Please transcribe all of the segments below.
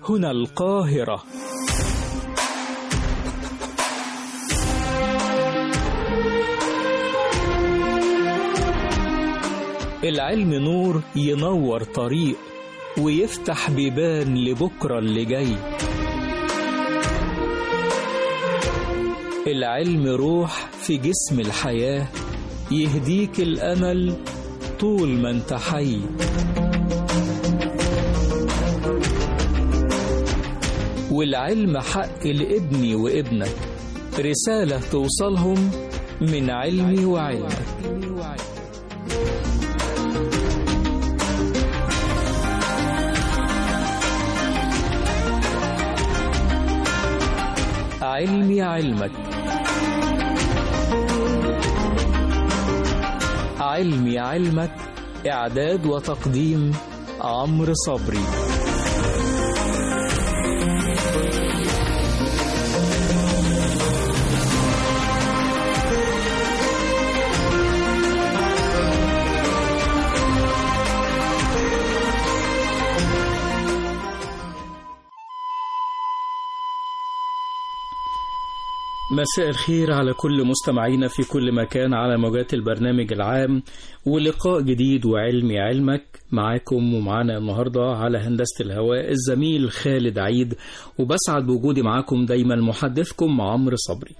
هنا القاهرة العلم نور ينور طريق ويفتح بيبان لبكرة اللي جاي العلم روح في جسم الحياة يهديك الأمل طول ما انت حي والعلم حق لابني وابنك رسالة توصلهم من علمي وعلمك علمي علمك علمي علمك إعداد وتقديم عمرو صبري مساء الخير على كل مستمعينا في كل مكان على موجات البرنامج العام ولقاء جديد وعلمي علمك معاكم ومعانا النهاردة على هندسة الهواء الزميل خالد عيد وبسعد بوجودي معاكم دايما محدثكم عمرو صبري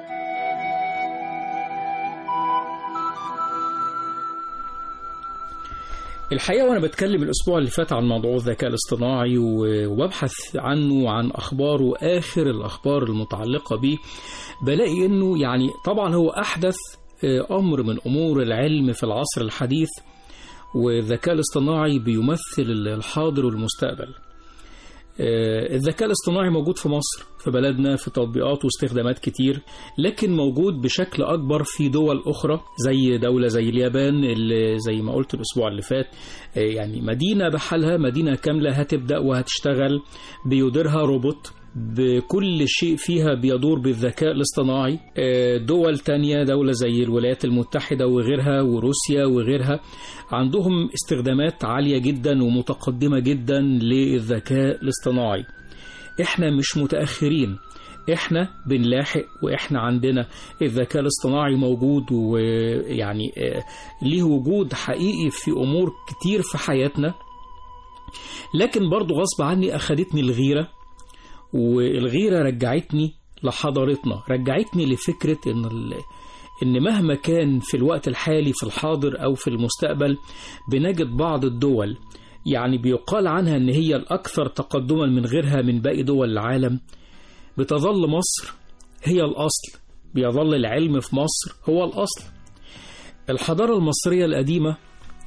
الحقيقة وأنا بتكلم الأسبوع اللي فات عن موضوع الذكاء الاصطناعي وببحث عنه عن أخباره آخر الأخبار المتعلقة به بلاقي إنه يعني طبعا هو أحدث أمر من أمور العلم في العصر الحديث والذكاء الاصطناعي بيمثل الحاضر والمستقبل الذكاء الاصطناعي موجود في مصر في بلدنا في تطبيقات واستخدامات كتير لكن موجود بشكل أكبر في دول أخرى زي دولة زي اليابان اللي زي ما قلت الأسبوع اللي فات يعني مدينة بحالها مدينة كاملة هتبدأ وهتشتغل بيديرها روبوت بكل شيء فيها بيدور بالذكاء الاصطناعي دول تانية دولة زي الولايات المتحدة وغيرها وروسيا وغيرها عندهم استخدامات عالية جدا ومتقدمة جدا للذكاء الاصطناعي احنا مش متأخرين احنا بنلاحق واحنا عندنا الذكاء الاصطناعي موجود ويعني ليه وجود حقيقي في امور كتير في حياتنا لكن برضو غصب عني اخدتني الغيره والغيرة رجعتني لحضارتنا رجعتني لفكرة إن, إن مهما كان في الوقت الحالي في الحاضر أو في المستقبل بنجد بعض الدول يعني بيقال عنها إن هي الأكثر تقدما من غيرها من باقي دول العالم بتظل مصر هي الأصل بيظل العلم في مصر هو الأصل الحضارة المصرية القديمة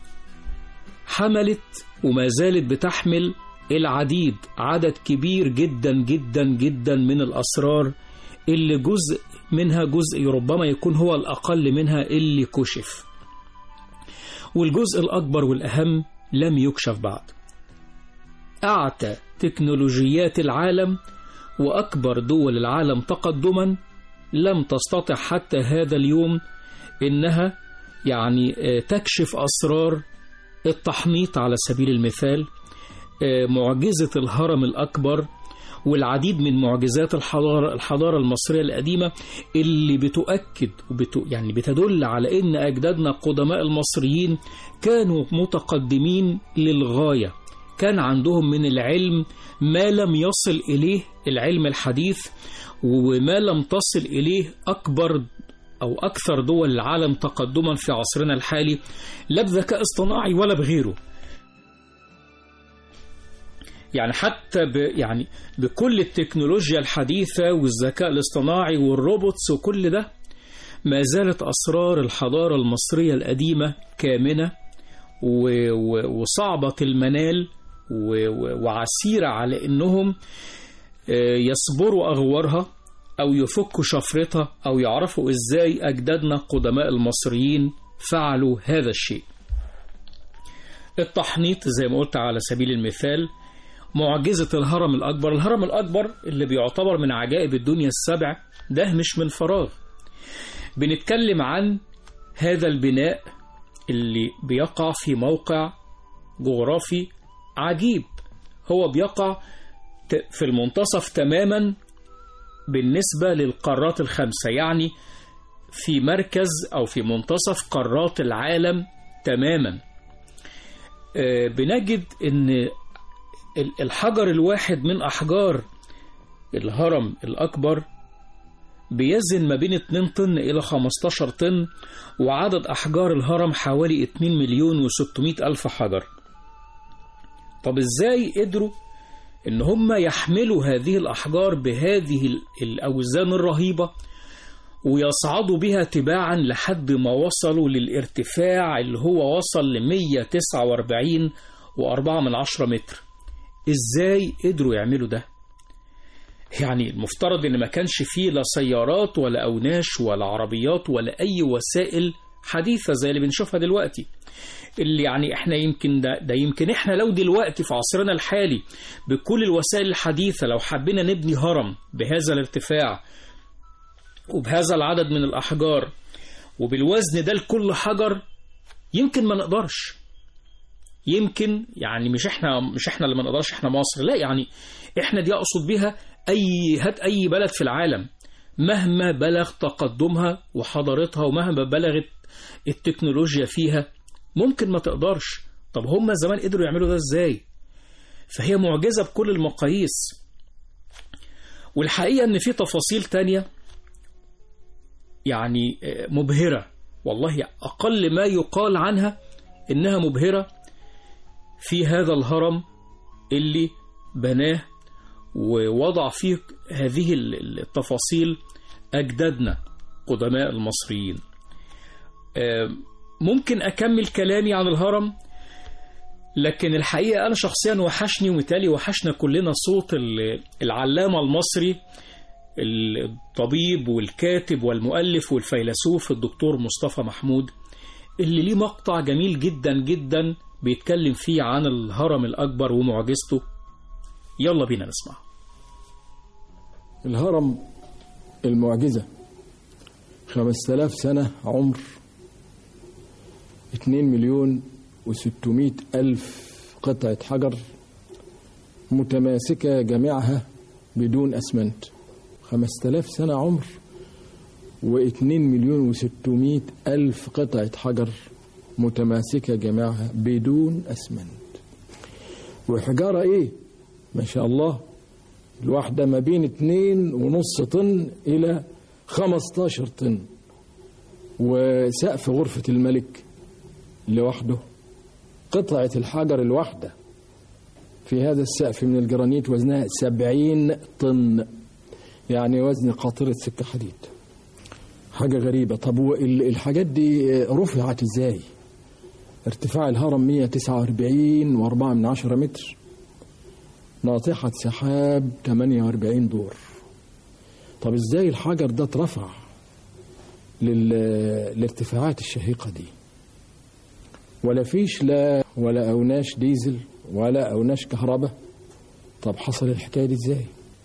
حملت وما زالت بتحمل العديد عدد كبير جدا جدا جدا من الأسرار اللي جزء منها جزء ربما يكون هو الأقل منها اللي كشف والجزء الأكبر والأهم لم يكشف بعد أعتى تكنولوجيات العالم وأكبر دول العالم تقدما لم تستطع حتى هذا اليوم إنها يعني تكشف أسرار التحنيط على سبيل المثال معجزة الهرم الأكبر والعديد من معجزات الحضارة, الحضارة المصرية القديمة اللي بتؤكد وبت يعني بتدل على أن أجدادنا القدماء المصريين كانوا متقدمين للغاية كان عندهم من العلم ما لم يصل إليه العلم الحديث وما لم تصل إليه أكبر أو أكثر دول العالم تقدما في عصرنا الحالي لا بذكاء اصطناعي ولا بغيره يعني حتى ب يعني بكل التكنولوجيا الحديثة والذكاء الاصطناعي والروبوتس وكل ده ما زالت أسرار الحضارة المصرية القديمة كامنة وصعبة المنال وعسيرة على إنهم يصبروا أغوارها أو يفكوا شفرتها أو يعرفوا إزاي أجدادنا قدماء المصريين فعلوا هذا الشيء التحنيط زي ما قلت على سبيل المثال معجزة الهرم الأكبر الهرم الأكبر اللي بيعتبر من عجائب الدنيا السبع ده مش من فراغ بنتكلم عن هذا البناء اللي بيقع في موقع جغرافي عجيب هو بيقع ت- في المنتصف تماما بالنسبة للقارات الخمسة يعني في مركز أو في منتصف قارات العالم تماما آه، بنجد أن ال- الحجر الواحد من أحجار الهرم الأكبر بيزن ما بين 2 طن إلى 15 طن وعدد أحجار الهرم حوالي 2 مليون و600 ألف حجر طب إزاي قدروا إن هم يحملوا هذه الأحجار بهذه ال- الأوزان الرهيبة ويصعدوا بها تباعا لحد ما وصلوا للارتفاع اللي هو وصل ل 149 و4 من عشرة متر إزاي قدروا يعملوا ده يعني المفترض ان ما كانش فيه لا سيارات ولا اوناش ولا عربيات ولا اي وسائل حديثه زي اللي بنشوفها دلوقتي اللي يعني احنا يمكن ده, ده يمكن احنا لو دلوقتي في عصرنا الحالي بكل الوسائل الحديثه لو حبينا نبني هرم بهذا الارتفاع وبهذا العدد من الاحجار وبالوزن ده لكل حجر يمكن ما نقدرش يمكن يعني مش احنا مش احنا اللي ما نقدرش احنا مصر لا يعني احنا دي اقصد بيها اي هات اي بلد في العالم مهما بلغ تقدمها وحضارتها ومهما بلغت التكنولوجيا فيها ممكن ما تقدرش طب هم زمان قدروا يعملوا ده ازاي فهي معجزة بكل المقاييس والحقيقة ان في تفاصيل تانية يعني آه، مبهرة والله أقل ما يقال عنها إنها مبهرة في هذا الهرم اللي بناه ووضع فيه هذه ال- التفاصيل أجدادنا قدماء المصريين آه، ممكن أكمل كلامي عن الهرم لكن الحقيقة أنا شخصيا وحشني ومتالي وحشنا كلنا صوت ال- العلامة المصري الطبيب والكاتب والمؤلف والفيلسوف الدكتور مصطفى محمود اللي ليه مقطع جميل جدا جدا بيتكلم فيه عن الهرم الأكبر ومعجزته يلا بينا نسمع الهرم المعجزة خمسة آلاف سنة عمر اتنين مليون وستمائة ألف قطعة حجر متماسكة جميعها بدون أسمنت خمسة آلاف سنة عمر واتنين مليون وستمائة ألف قطعة حجر متماسكة جميعها بدون أسمنت وحجارة إيه ما شاء الله الواحدة ما بين اتنين ونص طن إلى خمستاشر طن وسقف غرفة الملك لوحده قطعة الحجر الواحدة في هذا السقف من الجرانيت وزنها سبعين طن يعني وزن قاطرة سكة حديد حاجة غريبة طب والحاجات دي رفعت ازاي ارتفاع الهرم 149 واربعة من عشرة متر ناطحة سحاب 48 دور طب ازاي الحجر ده اترفع للارتفاعات الشهيقة دي ولا فيش لا ولا أوناش ديزل ولا أوناش كهرباء طب حصل الحكاية دي ازاي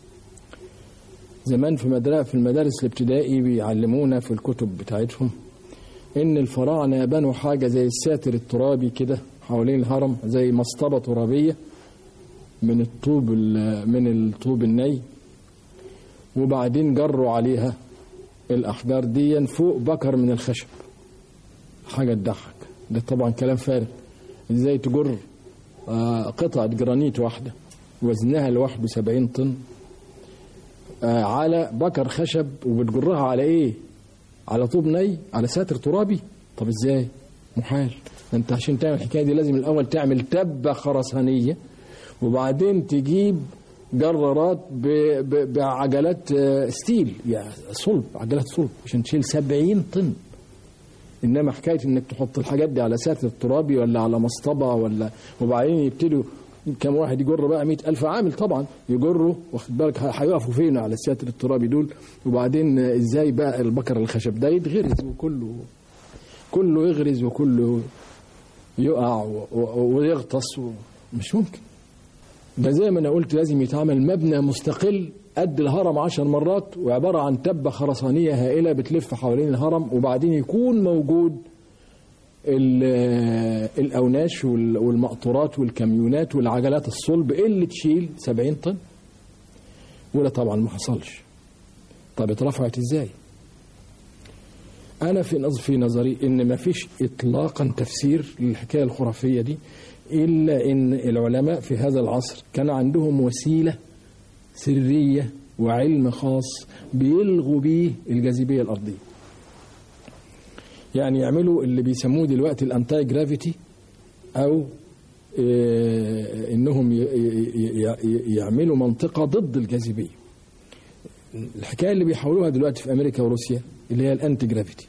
زمان في مدرسة في المدارس الابتدائي بيعلمونا في الكتب بتاعتهم ان الفراعنة بنوا حاجة زي الساتر الترابي كده حوالين الهرم زي مصطبة ترابية من الطوب من الطوب الني وبعدين جروا عليها الأحجار دي فوق بكر من الخشب حاجة تضحك ده طبعا كلام فارغ ازاي تجر آه قطعة جرانيت واحدة وزنها لوحده سبعين طن آه على بكر خشب وبتجرها على ايه على طوب ني على ساتر ترابي طب ازاي محال انت عشان تعمل الحكايه دي لازم الاول تعمل تبه خرسانيه وبعدين تجيب جرارات بعجلات ستيل يعني صلب عجلات صلب عشان تشيل 70 طن انما حكايه انك تحط الحاجات دي على ساتر ترابي ولا على مصطبه ولا وبعدين يبتدوا كم واحد يجر بقى مئة ألف عامل طبعا يجروا واخد بالك هيقفوا فين على الساتر الترابي دول وبعدين ازاي بقى البكر الخشب ده يتغرز وكله كله يغرز وكله يقع ويغطس مش ممكن ده زي ما انا قلت لازم يتعمل مبنى مستقل قد الهرم عشر مرات وعبارة عن تبة خرسانية هائلة بتلف حوالين الهرم وبعدين يكون موجود الأوناش والمقطورات والكاميونات والعجلات الصلب اللي تشيل 70 طن وده طبعا ما حصلش طب اترفعت ازاي انا في نظر في نظري ان ما فيش اطلاقا تفسير للحكايه الخرافيه دي الا ان العلماء في هذا العصر كان عندهم وسيله سريه وعلم خاص بيلغوا بيه الجاذبيه الارضيه يعني يعملوا اللي بيسموه دلوقتي الانتاي جرافيتي او آه، انهم ي- ي- ي- يعملوا منطقه ضد الجاذبيه الحكايه اللي بيحاولوها دلوقتي في امريكا وروسيا اللي هي الانتي جرافيتي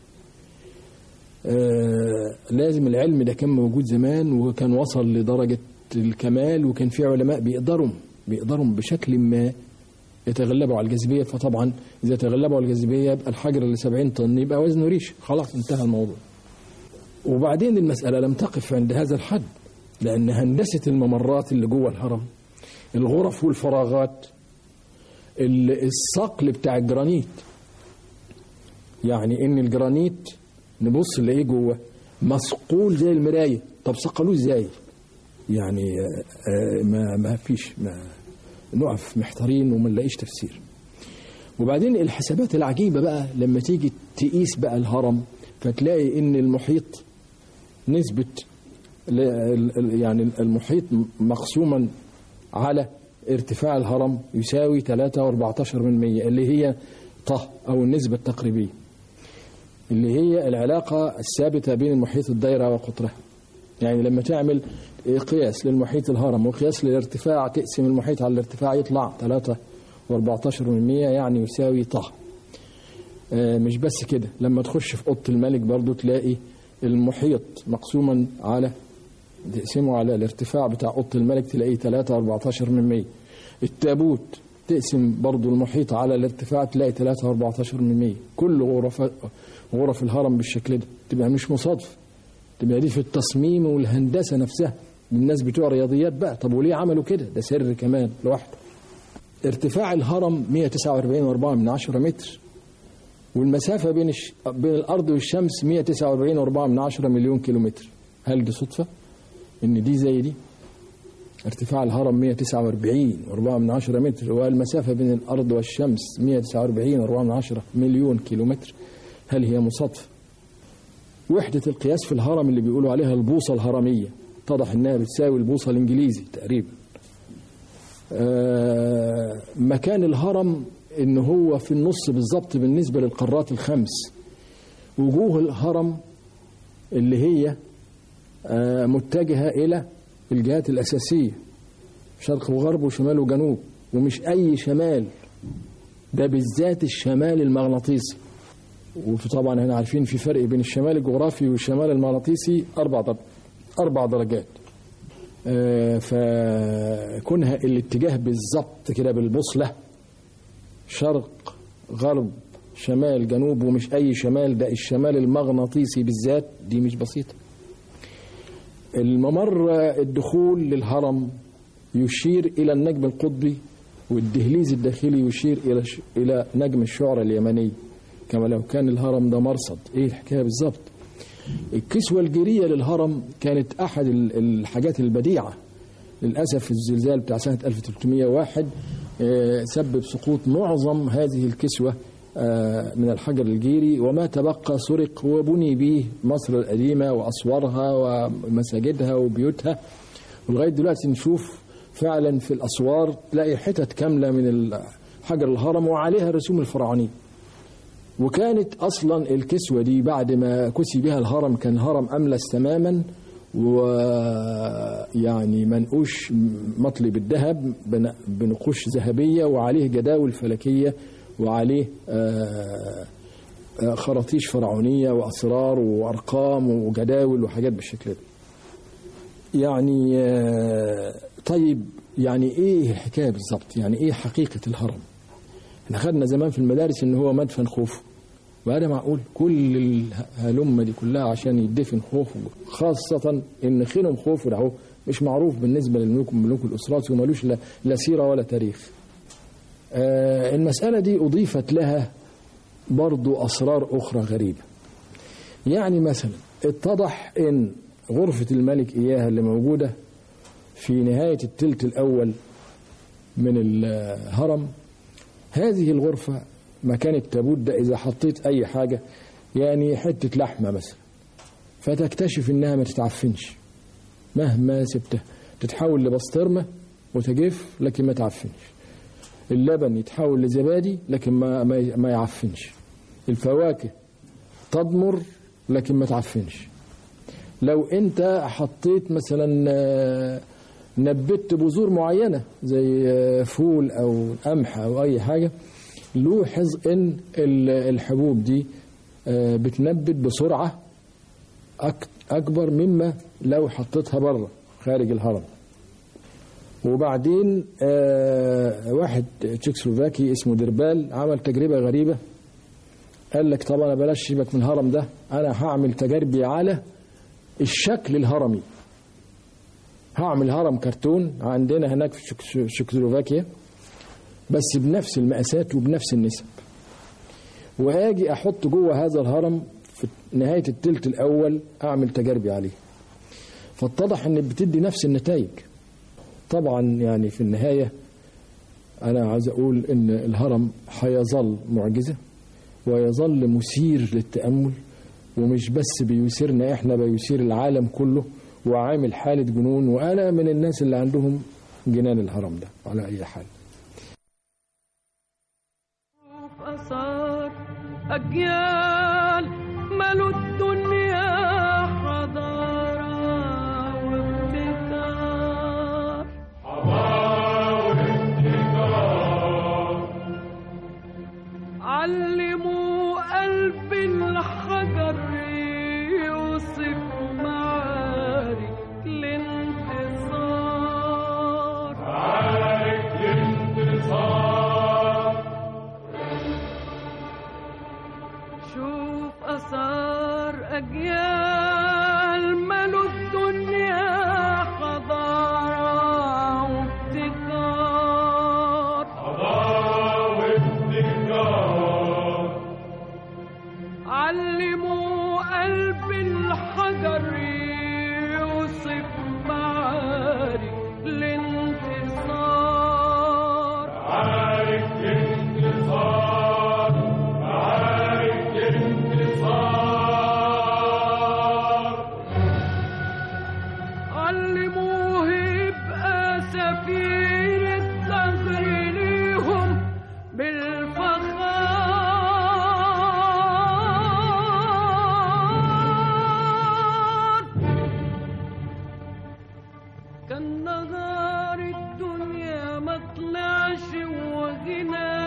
آه، لازم العلم ده كان موجود زمان وكان وصل لدرجه الكمال وكان في علماء بيقدروا بيقدروا بشكل ما يتغلبوا على الجاذبيه فطبعا اذا تغلبوا على الجاذبيه يبقى الحجر اللي 70 طن يبقى وزنه ريش خلاص انتهى الموضوع وبعدين المساله لم تقف عند هذا الحد لان هندسه الممرات اللي جوه الهرم الغرف والفراغات ال- الصقل بتاع الجرانيت يعني ان الجرانيت نبص نلاقيه جوه مصقول زي المرايه طب صقلوه ازاي يعني آه، آه، ما ما فيش ما نقف محتارين وما نلاقيش تفسير وبعدين الحسابات العجيبه بقى لما تيجي تقيس بقى الهرم فتلاقي ان المحيط نسبه ل- ال- ال- يعني المحيط مقسوما على ارتفاع الهرم يساوي 3.14 من مية اللي هي طه أو النسبة التقريبية اللي هي العلاقة الثابتة بين المحيط الدايرة وقطرها يعني لما تعمل قياس للمحيط الهرم وقياس للارتفاع تقسم المحيط على الارتفاع يطلع 3.14 من مية يعني يساوي طه آه، مش بس كده لما تخش في أوضة الملك برضو تلاقي المحيط مقسوما على تقسمه على الارتفاع بتاع اوضه الملك تلاقيه 3.14 من 100 التابوت تقسم برضو المحيط على الارتفاع تلاقي 3.14 من 100 كل غرف غرف الهرم بالشكل ده تبقى مش مصادفه تبقى دي في التصميم والهندسه نفسها الناس بتوع رياضيات بقى طب وليه عملوا كده ده سر كمان لوحده ارتفاع الهرم 149.4 من 10 متر والمسافة بين الش... بين الأرض والشمس 149.4 من 10 مليون كيلومتر هل دي صدفة؟ إن دي زي دي؟ ارتفاع الهرم 149.4 من 10 متر والمسافة بين الأرض والشمس 149.4 من 10 مليون كيلومتر هل هي مصادفة؟ وحدة القياس في الهرم اللي بيقولوا عليها البوصة الهرمية اتضح إنها بتساوي البوصة الإنجليزي تقريبا آه، مكان الهرم ان هو في النص بالظبط بالنسبه للقارات الخمس وجوه الهرم اللي هي آه، متجهه الى الجهات الاساسيه شرق وغرب وشمال وجنوب ومش اي شمال ده بالذات الشمال المغناطيسي وطبعا احنا عارفين في فرق بين الشمال الجغرافي والشمال المغناطيسي اربع در- اربع درجات آه، فكونها الاتجاه بالظبط كده بالبوصله شرق غرب شمال جنوب ومش اي شمال ده الشمال المغناطيسي بالذات دي مش بسيطه الممر الدخول للهرم يشير الى النجم القطبي والدهليز الداخلي يشير الى ش... الى نجم الشعرى اليمني كما لو كان الهرم ده مرصد ايه الحكايه بالظبط الكسوه الجيريه للهرم كانت احد ال- الحاجات البديعه للاسف الزلزال بتاع سنه 1301 آه، سبب سقوط معظم هذه الكسوه آه، من الحجر الجيري وما تبقى سرق وبني به مصر القديمه واسوارها ومساجدها وبيوتها ولغايه دلوقتي نشوف فعلا في الاسوار تلاقي حتت كامله من حجر الهرم وعليها الرسوم الفرعونيه وكانت اصلا الكسوه دي بعد ما كسي بها الهرم كان هرم املس تماما ويعني منقوش مطلي بالذهب بن- بنقوش ذهبيه وعليه جداول فلكيه وعليه آه، آه، خراطيش فرعونيه واسرار وارقام وجداول وحاجات بالشكل ده. يعني آه، طيب يعني ايه الحكايه بالظبط؟ يعني ايه حقيقه الهرم؟ احنا خدنا زمان في المدارس ان هو مدفن خوفو وهذا معقول كل الهلمه دي كلها عشان يدفن خوفو خاصه ان خيرهم خوفو ده هو مش معروف بالنسبه للملوك ملوك الاسرات ومالوش لا, لا سيره ولا تاريخ. آه المساله دي اضيفت لها برضو اسرار اخرى غريبه. يعني مثلا اتضح ان غرفه الملك اياها اللي موجوده في نهايه الثلث الاول من الهرم هذه الغرفة مكان التابوت ده إذا حطيت أي حاجة يعني حتة لحمة مثلا فتكتشف إنها ما تتعفنش مهما سبتها تتحول لبسطرمة وتجف لكن ما تعفنش اللبن يتحول لزبادي لكن ما, ما, ما يعفنش الفواكه تضمر لكن ما تعفنش لو انت حطيت مثلا آه، نبت بذور معينة زي آه، فول أو قمح أو أي حاجة لوحظ إن ال- الحبوب دي آه، بتنبت بسرعة أك- أكبر مما لو حطيتها بره خارج الهرم وبعدين آه، واحد تشيكسلوفاكي اسمه ديربال عمل تجربة غريبة قال لك طب انا بلاش سيبك من الهرم ده انا هعمل تجاربي على الشكل الهرمي هعمل هرم كرتون عندنا هناك في تشيك- تشيكوسلوفاكيا بس بنفس المقاسات وبنفس النسب واجي احط جوه هذا الهرم في نهايه التلت الاول اعمل تجاربي عليه فاتضح ان بتدي نفس النتائج طبعا يعني في النهايه انا عايز اقول ان الهرم هيظل معجزه ويظل مثير للتامل ومش بس بيثيرنا احنا بيثير العالم كله وعامل حاله جنون وانا من الناس اللي عندهم جنان الهرم ده على اي حال أثار أجيال ملوا الدنيا حضارة وابتكار علموا قلب الحجر يوصف معارك الانتصار شوف أثار أجيال ملوا الدنيا حضارة وابتكار علموا قلب الحجر يوصف معارك الانتصار علموه يبقى سفير الثغر ليهم بالفخار كان نهار الدنيا ما طلعش وغنى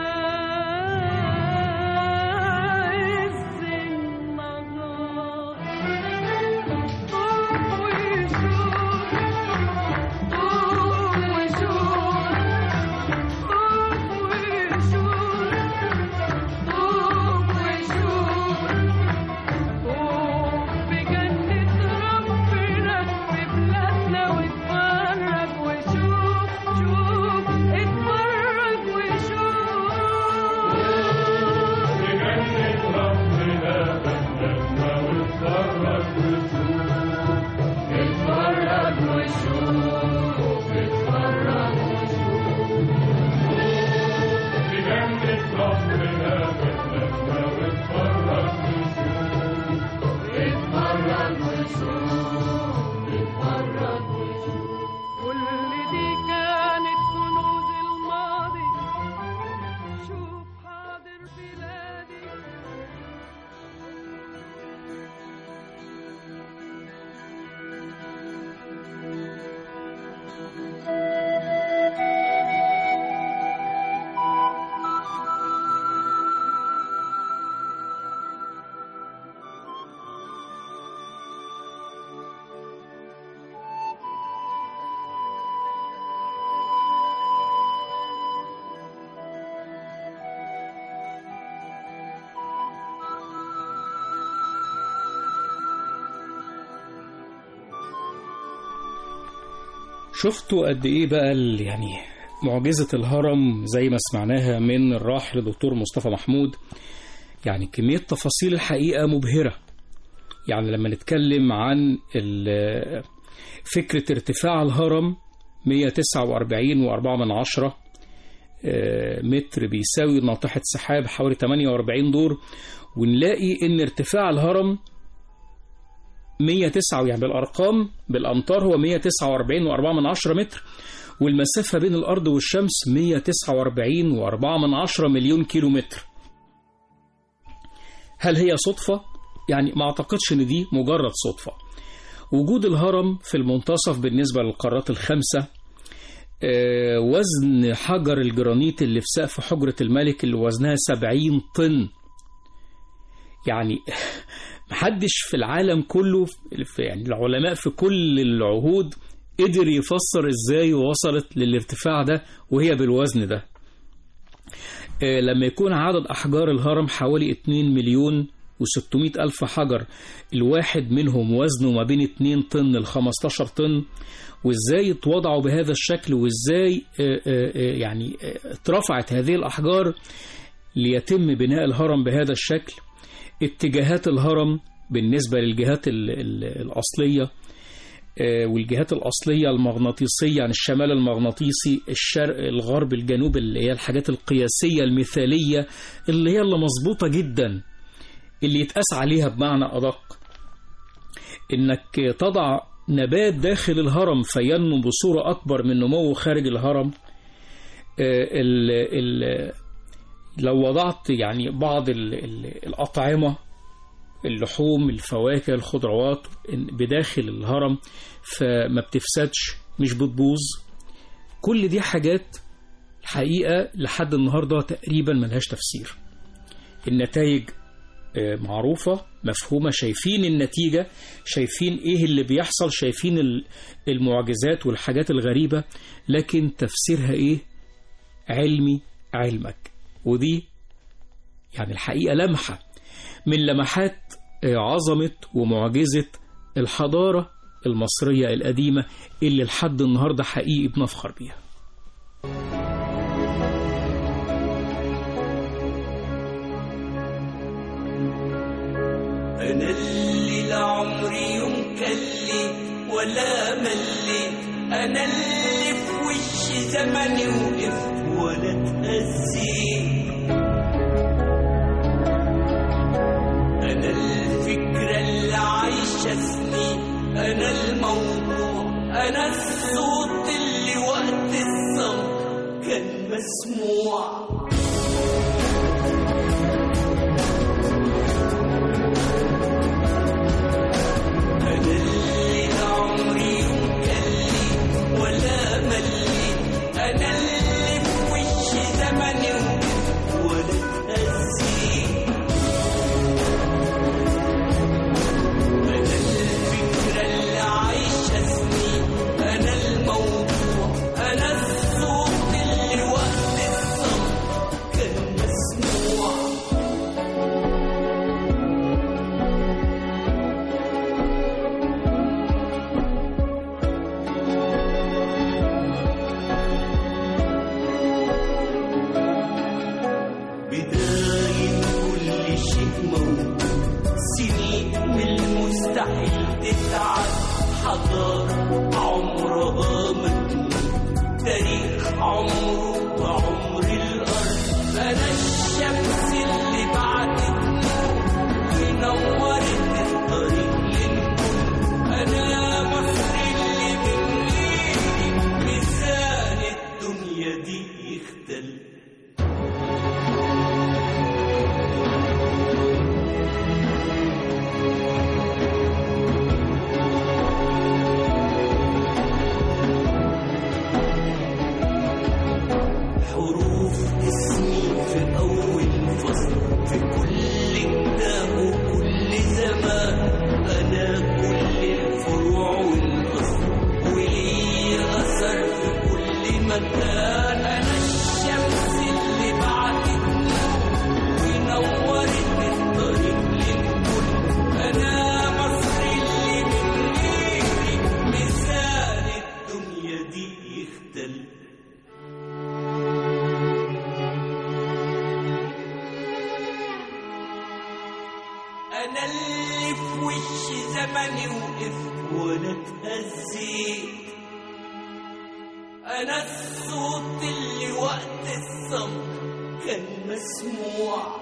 عز النهار قوم وشوف قوم وشوف قوم وشوف قوم وشوف قوم بجنة ربنا في بلادنا واتفرج وشوف شوف اتفرج وشوف اتفرج وشوف اتفرج اتفرج وشوف اتفرج وشوف كل دي كانت كنوز الماضي شوف حاضر بلادي شفتوا قد ايه بقى ال- يعني معجزة الهرم زي ما سمعناها من الراحل الدكتور مصطفى محمود يعني كمية تفاصيل الحقيقة مبهرة يعني لما نتكلم عن ال- فكرة ارتفاع الهرم 149 و4 من عشرة آه، متر بيساوي ناطحة سحاب حوالي 48 دور ونلاقي ان ارتفاع الهرم 109 يعني بالارقام بالامتار هو 149 و4 من عشرة متر والمسافة بين الارض والشمس 149 و4 من عشرة مليون كيلو متر هل هي صدفة؟ يعني ما اعتقدش ان دي مجرد صدفة وجود الهرم في المنتصف بالنسبة للقارات الخمسة آه، وزن حجر الجرانيت اللي في سقف حجرة الملك اللي وزنها 70 طن يعني محدش في العالم كله في يعني العلماء في كل العهود قدر يفسر ازاي وصلت للارتفاع ده وهي بالوزن ده آه، لما يكون عدد أحجار الهرم حوالي 2 مليون و600 ألف حجر الواحد منهم وزنه ما بين 2 طن ل 15 طن وازاي اتوضعوا بهذا الشكل وازاي آه، آه، آه، يعني آه، اترفعت هذه الأحجار ليتم بناء الهرم بهذا الشكل اتجاهات الهرم بالنسبة للجهات ال- ال- الأصلية آه، والجهات الأصلية المغناطيسية عن الشمال المغناطيسي الشرق الغرب الجنوب اللي هي الحاجات القياسية المثالية اللي هي اللي مظبوطة جدا اللي يتقاس عليها بمعنى أدق إنك تضع نبات داخل الهرم فينمو بصورة أكبر من نموه خارج الهرم آه، ال ال لو وضعت يعني بعض ال ال الأطعمة اللحوم الفواكه الخضروات بداخل الهرم فما بتفسدش مش بتبوظ كل دي حاجات الحقيقة لحد النهاردة تقريبا ملهاش تفسير النتائج آه، معروفة مفهومة شايفين النتيجة شايفين ايه اللي بيحصل شايفين ال- المعجزات والحاجات الغريبة لكن تفسيرها ايه علمي علمك ودي يعني الحقيقة لمحة من لمحات آه، عظمة ومعجزة الحضارة المصرية القديمة اللي لحد النهاردة حقيقي بنفخر بيها أنا اللي لا عمري يوم كليت ولا مليت أنا اللي في وش زمني وقفت ولا اتأذيت أنا الفكرة اللي عايشة سنين أنا الموضوع أنا الصوت اللي وقت الصوت كان مسموع أنا اللي لا عمري يوم كليت ولا مليت أنا اللي في وش زمني وقفت ولا اتأذيت أنا الفكرة اللي عايشة سنين أنا الموضوع أنا الصوت اللي وقت الصمت كان مسموع بداية كل شيء موجود سنين من المستحيل تتعد حضارة عمرها ما تموت تاريخ عمره وعمر الأرض أنا الشمس اللي بعتت نور ونورت الطريق للكل أنا مصر اللي من غيري ميزان الدنيا دي يختلف حروف اسمي في أول فصل في كل كتاب وكل زمان أنا كل الفروع والأصل ولي أثر في كل مكان أنا الشمس اللي بعتت ونورت الطريق للكل أنا مصر اللي من غيري ميزان الدنيا دي يختلف أنا اللي في وش زمني وقفت ولا اتهزيت أنا الصوت اللي وقت الصمت كان مسموع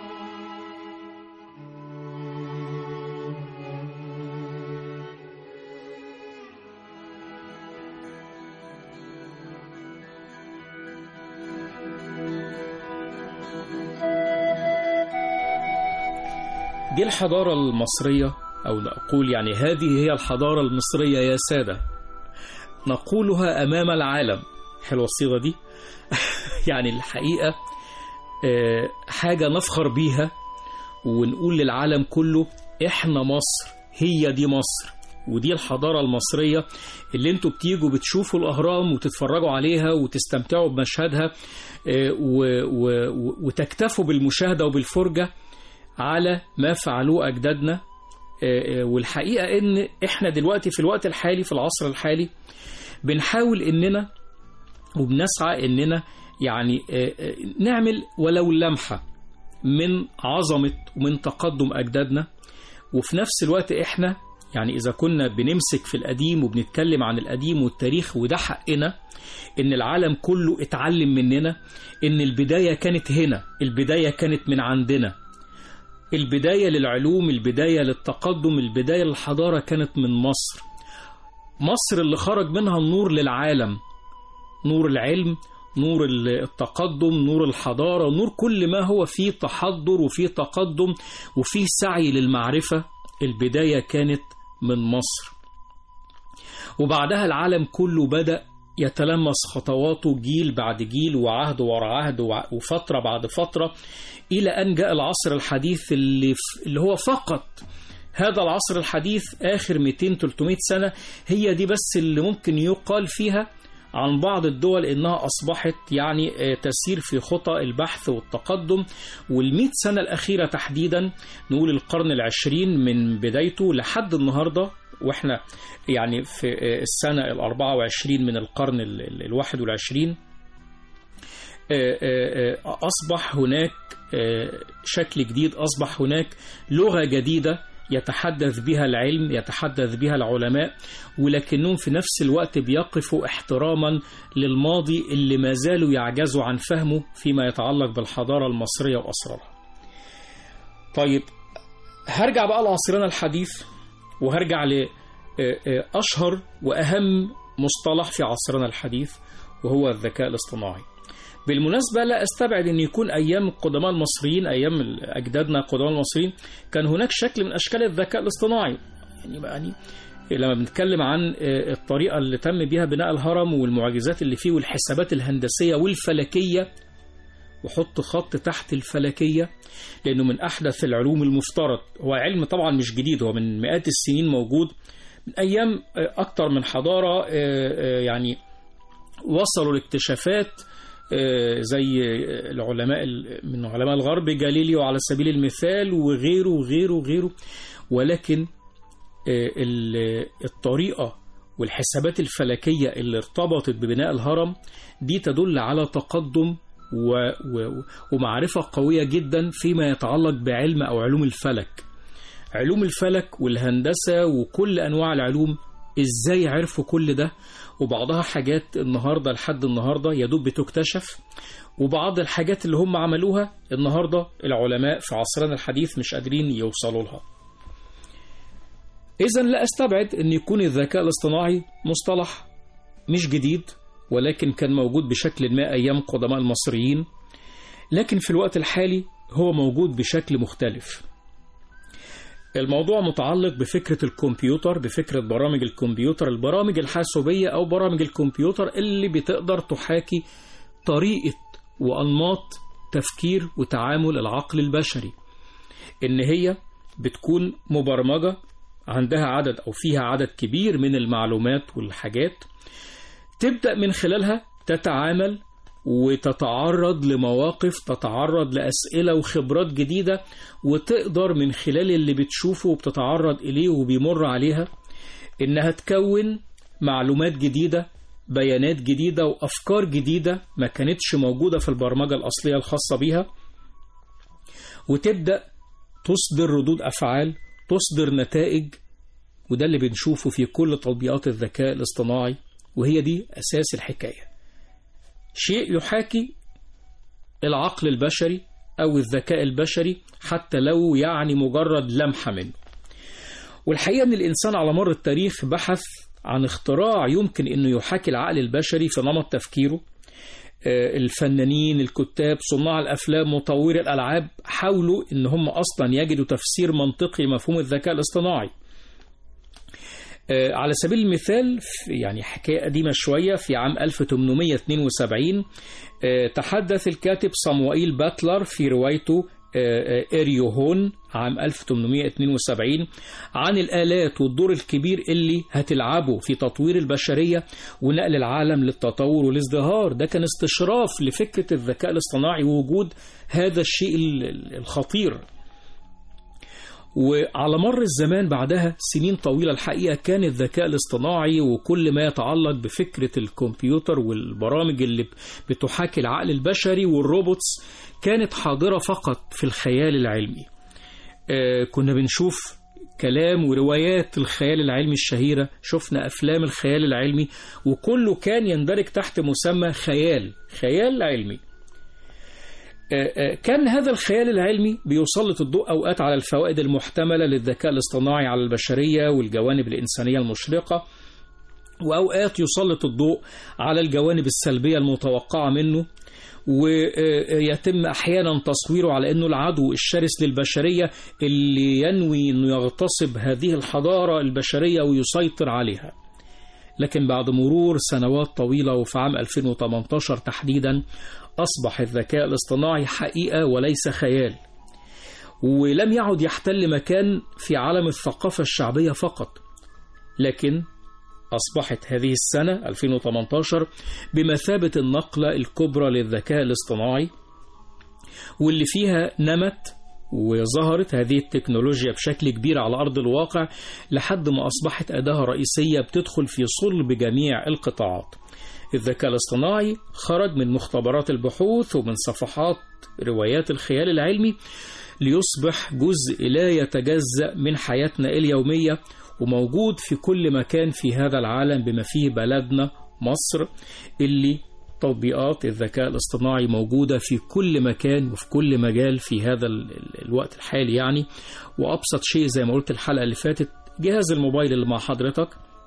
دي الحضارة المصرية أو نقول يعني هذه هي الحضارة المصرية يا سادة نقولها أمام العالم حلوة الصيغة دي يعني الحقيقة آه، حاجة نفخر بيها ونقول للعالم كله إحنا مصر هي دي مصر ودي الحضارة المصرية اللي انتوا بتيجوا بتشوفوا الأهرام وتتفرجوا عليها وتستمتعوا بمشهدها آه، و- و- و- وتكتفوا بالمشاهدة وبالفرجة على ما فعلوه أجدادنا آه، آه، والحقيقة إن إحنا دلوقتي في الوقت الحالي في العصر الحالي بنحاول إننا وبنسعى إننا يعني آه، آه، نعمل ولو لمحة من عظمة ومن تقدم أجدادنا وفي نفس الوقت إحنا يعني إذا كنا بنمسك في القديم وبنتكلم عن القديم والتاريخ وده حقنا إن العالم كله اتعلم مننا إن البداية كانت هنا البداية كانت من عندنا البداية للعلوم البداية للتقدم البداية للحضارة كانت من مصر مصر اللي خرج منها النور للعالم نور العلم نور التقدم نور الحضارة نور كل ما هو فيه تحضر وفيه تقدم وفيه سعي للمعرفة البداية كانت من مصر وبعدها العالم كله بدأ يتلمس خطواته جيل بعد جيل وعهد ورا عهد وع- وفترة بعد فترة إلى أن جاء العصر الحديث اللي, ف- اللي هو فقط هذا العصر الحديث آخر 200-300 سنة هي دي بس اللي ممكن يقال فيها عن بعض الدول إنها أصبحت يعني آه، تسير في خطى البحث والتقدم والمئة سنة الأخيرة تحديدا نقول القرن العشرين من بدايته لحد النهاردة وإحنا يعني في آه، السنة الأربعة وعشرين من القرن ال- ال- الواحد والعشرين آه، آه، آه، أصبح هناك آه، شكل جديد أصبح هناك لغة جديدة يتحدث بها العلم يتحدث بها العلماء ولكنهم في نفس الوقت بيقفوا احتراما للماضي اللي ما زالوا يعجزوا عن فهمه فيما يتعلق بالحضارة المصرية وأسرارها طيب هرجع بقى لعصرنا الحديث وهرجع لأشهر وأهم مصطلح في عصرنا الحديث وهو الذكاء الاصطناعي بالمناسبة لا أستبعد أن يكون أيام القدماء المصريين أيام أجدادنا القدماء المصريين كان هناك شكل من أشكال الذكاء الاصطناعي يعني يعني لما بنتكلم عن آه، الطريقة اللي تم بها بناء الهرم والمعجزات اللي فيه والحسابات الهندسية والفلكية وحط خط تحت الفلكية لأنه من أحدث العلوم المفترض هو علم طبعا مش جديد هو من مئات السنين موجود من أيام آه، أكتر من حضارة آه، آه، يعني وصلوا لاكتشافات آه، زي العلماء ال- من علماء الغرب جاليليو على سبيل المثال وغيره وغيره وغيره ولكن آه، ال- الطريقة والحسابات الفلكية اللي ارتبطت ببناء الهرم دي تدل على تقدم و و ومعرفة قوية جدا فيما يتعلق بعلم أو علوم الفلك علوم الفلك والهندسة وكل أنواع العلوم إزاي عرفوا كل ده وبعضها حاجات النهاردة لحد النهاردة يدوب بتكتشف وبعض الحاجات اللي هم عملوها النهاردة العلماء في عصرنا الحديث مش قادرين يوصلوا لها إذا لا أستبعد أن يكون الذكاء الاصطناعي مصطلح مش جديد ولكن كان موجود بشكل ما أيام قدماء المصريين لكن في الوقت الحالي هو موجود بشكل مختلف الموضوع متعلق بفكرة الكمبيوتر بفكرة برامج الكمبيوتر البرامج الحاسوبية أو برامج الكمبيوتر اللي بتقدر تحاكي طريقة وأنماط تفكير وتعامل العقل البشري إن هي بتكون مبرمجة عندها عدد أو فيها عدد كبير من المعلومات والحاجات تبدأ من خلالها تتعامل وتتعرض لمواقف تتعرض لأسئلة وخبرات جديدة وتقدر من خلال اللي بتشوفه وبتتعرض إليه وبيمر عليها إنها تكون معلومات جديدة بيانات جديدة وأفكار جديدة ما كانتش موجودة في البرمجة الأصلية الخاصة بيها وتبدأ تصدر ردود أفعال تصدر نتائج وده اللي بنشوفه في كل تطبيقات الذكاء الاصطناعي وهي دي أساس الحكاية شيء يحاكي العقل البشري أو الذكاء البشري حتى لو يعني مجرد لمحة منه والحقيقة أن الإنسان على مر التاريخ بحث عن اختراع يمكن أنه يحاكي العقل البشري في نمط تفكيره آه، الفنانين الكتاب صناع الأفلام مطوري الألعاب حاولوا أن هم أصلا يجدوا تفسير منطقي لمفهوم الذكاء الاصطناعي آه، على سبيل المثال في- يعني حكاية قديمة شوية في عام 1872 آه، تحدث الكاتب صموئيل باتلر في روايته آه، آه، إريو هون عام 1872 عن الآلات والدور الكبير اللي هتلعبه في تطوير البشرية ونقل العالم للتطور والازدهار ده كان استشراف لفكرة الذكاء الاصطناعي ووجود هذا الشيء ال- الخطير وعلى مر الزمان بعدها سنين طويلة الحقيقة كان الذكاء الاصطناعي وكل ما يتعلق بفكرة الكمبيوتر والبرامج اللي بتحاكي العقل البشري والروبوتس كانت حاضرة فقط في الخيال العلمي آه، كنا بنشوف كلام وروايات الخيال العلمي الشهيرة شفنا أفلام الخيال العلمي وكله كان يندرج تحت مسمى خيال خيال علمي آه، آه، كان هذا الخيال العلمي بيسلط الضوء أوقات على الفوائد المحتملة للذكاء الاصطناعي على البشرية والجوانب الإنسانية المشرقة وأوقات يسلط الضوء على الجوانب السلبية المتوقعة منه ويتم أحيانا تصويره على أنه العدو الشرس للبشرية اللي ينوي أنه يغتصب هذه الحضارة البشرية ويسيطر عليها لكن بعد مرور سنوات طويلة وفي عام 2018 تحديدا أصبح الذكاء الاصطناعي حقيقة وليس خيال ولم يعد يحتل مكان في عالم الثقافة الشعبية فقط لكن أصبحت هذه السنة 2018 بمثابة النقلة الكبرى للذكاء الاصطناعي واللي فيها نمت وظهرت هذه التكنولوجيا بشكل كبير على أرض الواقع لحد ما أصبحت أداة رئيسية بتدخل في صلب جميع القطاعات الذكاء الاصطناعي خرج من مختبرات البحوث ومن صفحات روايات الخيال العلمي ليصبح جزء لا يتجزأ من حياتنا اليومية وموجود في كل مكان في هذا العالم بما فيه بلدنا مصر اللي تطبيقات الذكاء الاصطناعي موجودة في كل مكان وفي كل مجال في هذا ال- ال- الوقت الحالي يعني وأبسط شيء زي ما قلت الحلقة اللي فاتت جهاز الموبايل اللي مع حضرتك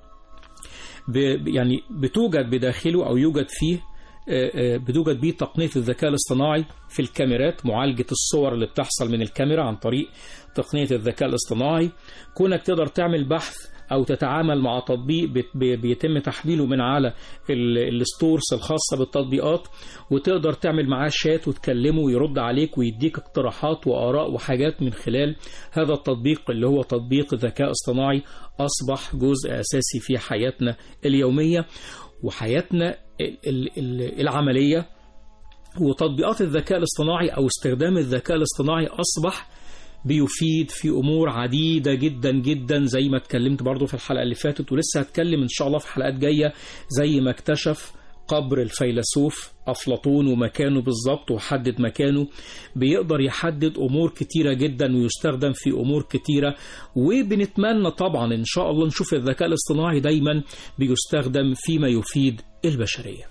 ب- يعني بتوجد بداخله أو يوجد فيه آه، آه، بتوجد بيه تقنية الذكاء الاصطناعي في الكاميرات معالجة الصور اللي بتحصل من الكاميرا عن طريق تقنية الذكاء الاصطناعي كونك تقدر تعمل بحث أو تتعامل مع تطبيق بت- بي- بيتم تحميله من على ال- الستورز الخاصة بالتطبيقات وتقدر تعمل معاه شات وتكلمه ويرد عليك ويديك اقتراحات وآراء وحاجات من خلال هذا التطبيق اللي هو تطبيق ذكاء اصطناعي أصبح جزء أساسي في حياتنا اليومية وحياتنا ال- ال- ال- العملية وتطبيقات الذكاء الاصطناعي أو استخدام الذكاء الاصطناعي أصبح بيفيد في أمور عديدة جدا جدا زي ما اتكلمت برضو في الحلقة اللي فاتت ولسه هتكلم إن شاء الله في حلقات جاية زي ما اكتشف قبر الفيلسوف أفلاطون ومكانه بالظبط وحدد مكانه بيقدر يحدد أمور كتيرة جدا ويستخدم في أمور كتيرة وبنتمنى طبعا إن شاء الله نشوف الذكاء الاصطناعي دايما بيستخدم فيما يفيد البشرية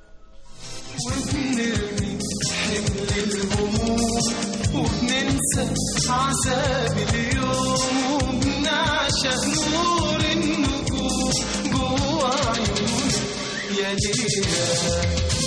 وبنرمي حمل الهموم وبننسى عذاب اليوم وبنعشق نور النجوم جوا عيوني يا ليلى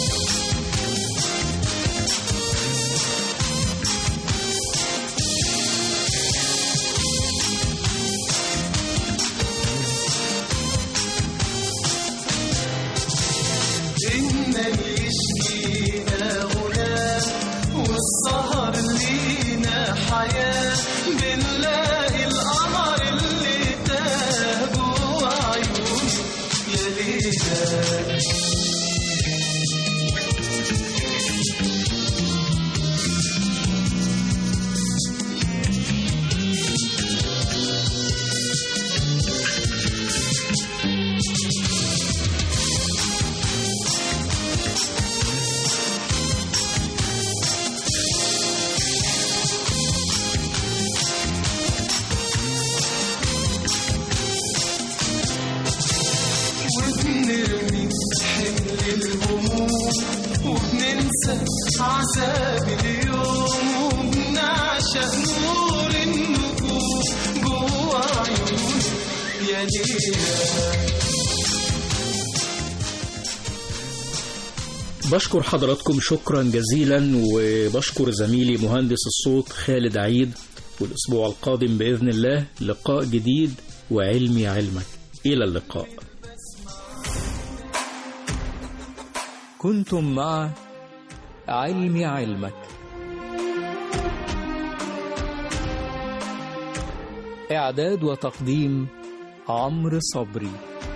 إن اللي يشكينا غنى والسهر لينا حياة بنلاقي القمر اللي تاه جوا عيوني يا ليلى ننسى عذاب اليوم وبنعشق نور النجوم جوا عيونك يا ليلى بشكر حضراتكم شكرا جزيلا وبشكر زميلي مهندس الصوت خالد عيد والأسبوع القادم بإذن الله لقاء جديد وعلمي علمك إلى اللقاء كنتم مع علمي علمك إعداد وتقديم عمرو صبري